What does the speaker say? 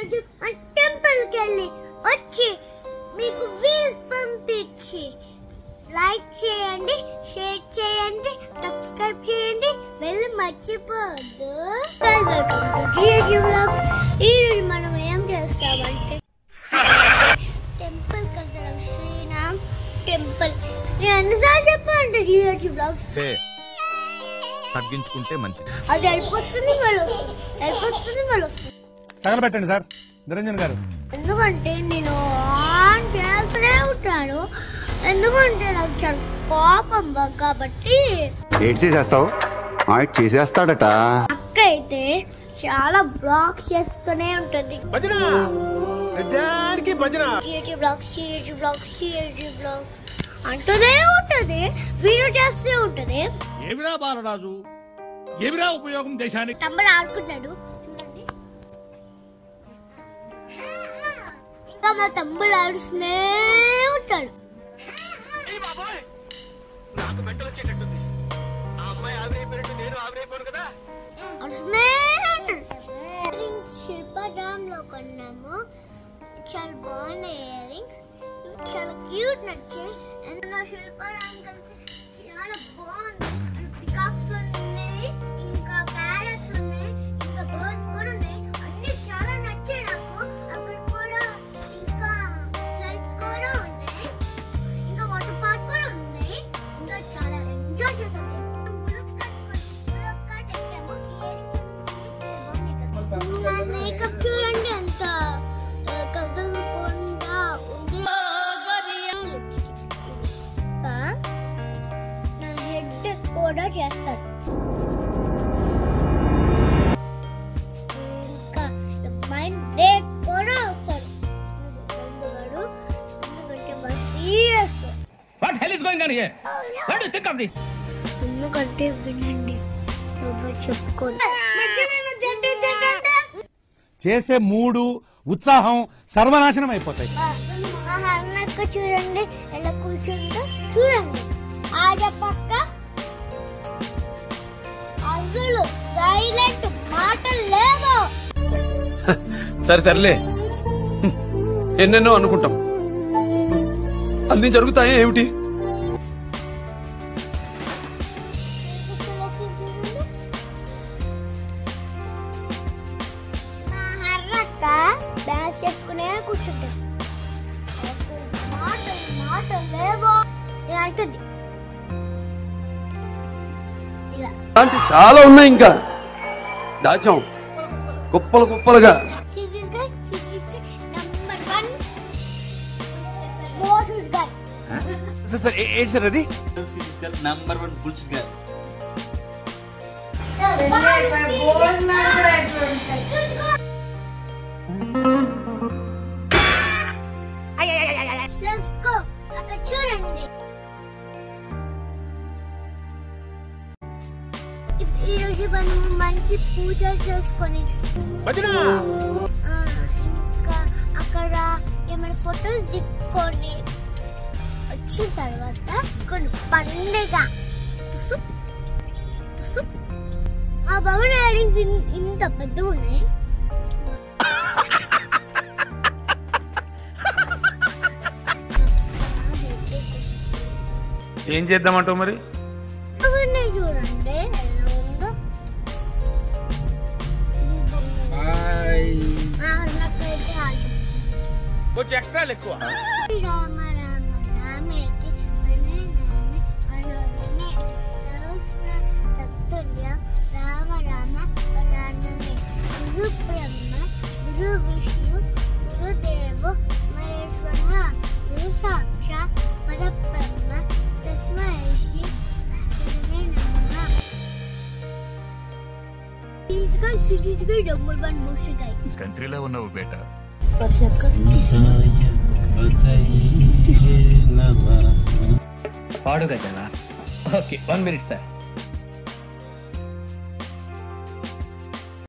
రోజు టెంపుల్కి వెళ్ళి వచ్చి మీకు వీల్స్ పంపించి లైక్ చేయండి షేర్ చేయండి సబ్స్క్రైబ్ చేయండి వెళ్ళి మర్చిపోవద్దు వెల్కమ్ టు డిఏజీ వ్లాగ్స్ ఈ రోజు మనం ఏం చేస్తామంటే టెంపుల్ వెళ్తాం శ్రీరామ్ టెంపుల్ నేను అన్నిసార్లు చెప్పాను డిఏజీ వ్లాగ్స్ అంటే తగ్గించుకుంటే మంచిది అది వెళ్ళిపోతుంది మళ్ళీ వస్తుంది వెళ్ళిపోతుంది మళ్ళీ వస్తుంది తగలబెట్టండి సార్ నిరంజన్ గారు ఎందుకంటే నేను ఆన్ చేస్తూనే ఉంటాను ఎందుకంటే నాకు చాలా కోపం బా- కాబట్టి ఏడ్ చేసేస్తావు ఆయిట్ చేసేస్తాడట అక్క అయితే చాలా బ్లాగ్స్ చేస్తూనే ఉంటుంది YouTube blogs YouTube blogs YouTube blogs అంటూనే ఉంటది వీడియో చేస్తూనే ఉంటది ఏమిరా బాలరాజు ఏమిరా ఉపయోగం దేశానికి తమ్ముడు ఆడుకుంటాడు చూడండి ఇంకా మా తమ్ముడు ఆడుస్తూనే ఉంటాడు అరుస్తూనే ఉంటాడు. శిల్పారామ్ లో కొన్నాము చాలా బాగున్నాయి ఇయర్ రింగ్స్ చాలా క్యూట్ నచ్చాయి అండ్ నా శిల్పారామ్ కలిసి చాలా బాగుంది పికాక్స్ ఉన్నాయి ఇంకా ప్యారెట్స్ ఉన్నాయి ఇంకా బర్డ్స్ కూడా ఉన్నాయి అన్ని చాలా నచ్చాయి నాకు అక్కడ కూడా ఇంకా స్లైడ్స్ కూడా ఉన్నాయి ఇంకా వాటర్ పార్క్ కూడా ఉన్నాయి ఇంకా చాలా ఎంజాయ్ చేసాం మేకప్ చూడండి ఎంత కదలకుండా ఉంది ఇంకా నా హెడ్ కూడా చేస్తాడు ఇంకా మైండ్ డే కూడా వస్తాడు ఎందుకంటే ఎందుకంటే serious what hell is going on here what do think of this ఎందుకంటే వినండి నువ్వు చెప్పుకోండి చేసే మూడు ఉత్సాహం సర్వనాశనం అయిపోతాయి మా అన్నక్క చూడండి ఎలా కూర్చుందో చూడండి ఆడ పక్క అసలు సైలెంట్ మాటలు లేవు సరే తరలే ఎన్నెన్నో అనుకుంటాం అన్ని జరుగుతాయి ఏమిటి మా అన్నక్క డాన్స్ చేసుకునే కూర్చుంటాడు అసలు మాటలు మాటలు లేవు ఇలా అంటుంది ఇలా అలాంటి చాలా ఉన్నాయి ఇంకా దాచాం కుప్పలు కుప్పలుగా She's guy, she's guy, number one. Moses guy. Sir ఏంటి సార్ అది number one bulls girl Let's go. అక్కడ చూడండి ఇప్- ఈ రోజు మనం మంచి పూజ చేసుకొని ఆ, ఇంకా అక్కడ ఏమైనా ఫొటోస్ దిక్కొని వచ్చిన తర్వాత కొన్ని పండుగ టుసు, టుసు. ఆ భవన ఇయరింగ్స్ ఇంత పెద్దగా ఉన్నాయి ఏం చేద్దామంటావు మరి అవన్నీ చూడండి ఎలా ఉందో ఆ, నాకైతే ఆగి. కొంచెం ఎక్స్ట్రా ఎక్కువ రామ రామ రామేతి వనే నామే మనోరమే సహస్ర తత్తుల్యం రామ రామ వరానమే గురు బ్రహ్మ గురు విష్ణు గురుదేవో మహేశ్వర గురు సాక్షాత్ పరబ్రహ్మ తస్మై శ్రీ గురువే నమః సిరీస్గా సిరీస్గా నెంబర్ వన్ మూషికాయ కంట్రీలో ఉన్నావు బేటా పాడు కదా ఓకే వన్ మినిట్ సార్